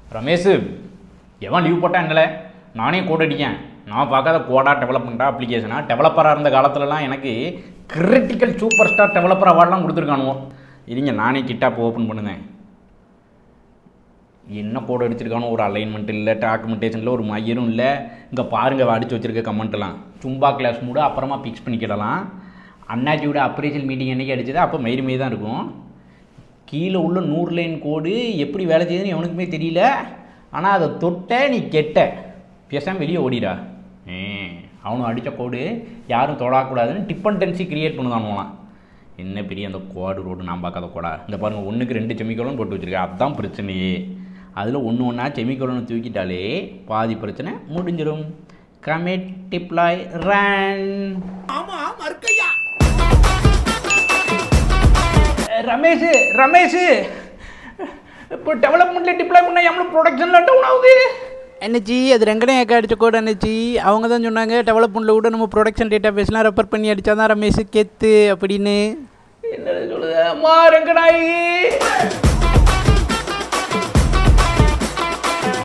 ரமேஷ் எவன் லீவ் போட்டா என்னல நானே கோட் அடிக்கேன் நான் பார்க்காத கோடா டெவலப்மெண்ட்டா அப்ளிகேஷனா டெவலப்பராக இருந்த காலத்துலலாம் எனக்கு கிரிட்டிக்கல் சூப்பர் ஸ்டார் டெவலப்பர் அவார்ட்லாம் கொடுத்துருக்கானுவோ இருங்க நானே கிட்டாப் ஓப்பன் பண்ணுனேன் என்ன கோட் அடிச்சிருக்கானோ ஒரு அலைன்மெண்ட் இல்லை டாக்குமெண்டேஷனில் ஒரு மையரும் இல்லை இங்கே பாருங்க அடிச்சு வச்சிருக்க கமெண்ட்லாம் சும்பா கிளாஸ் மூட அப்புறமா ஃபிக்ஸ் பண்ணிக்கிடலாம் அண்ணாச்சியோட அப்ரேஷன் மீட்டிங் என்னைக்கு அடிச்சது அப்போ மயிறு மாரி தான் இருக்கும் கீழே உள்ள நூறு லைன் கோடு எப்படி வேலை செய்யுதுன்னு எவனுக்குமே தெரியல ஆனால் அதை தொட்ட நீ கெட்ட பேசாம வெளியே ஓடிடா ஏ அவனும் அடித்த கோடு யாரும் தொடக்கூடாதுன்னு டிப்பன்டென்சி கிரியேட் பண்ணுதானுவலாம் என்ன பெரிய அந்த கோடு ரோடு நான் பார்க்காத கோடா இந்த பாருங்கள் ஒன்றுக்கு ரெண்டு செமிக்கோலும் போட்டு வச்சுருக்கேன் அதுதான் பிரச்சனையே அதில் ஒன்று ஒன்றா செமிக்கோலனை தூக்கிட்டாலே பாதி பிரச்சனை முடிஞ்சிடும் commit deploy run Ramesh Ramesh இப்போ டெவலப்மெண்ட்டில் டிப்ளாய் பண்ண எவ்வளோ ப்ரொடக்ஷனில் டவுன் ஆகுது என்னச்சி அது ரெங்கனே ஏக்கா அடிச்ச கோடு என்னச்சி அவங்க தான் சொன்னாங்க டெவலப்மெண்ட்டில் கூட நம்ம ப்ரொடக்ஷன் டேட்டா பேஸ்லாம் ரெஃபர் பண்ணி அடித்தா தான் ரமேஷ் கெத்து அப்படின்னு என்னது சொல்லுது அம்மா ரங்கநாயகி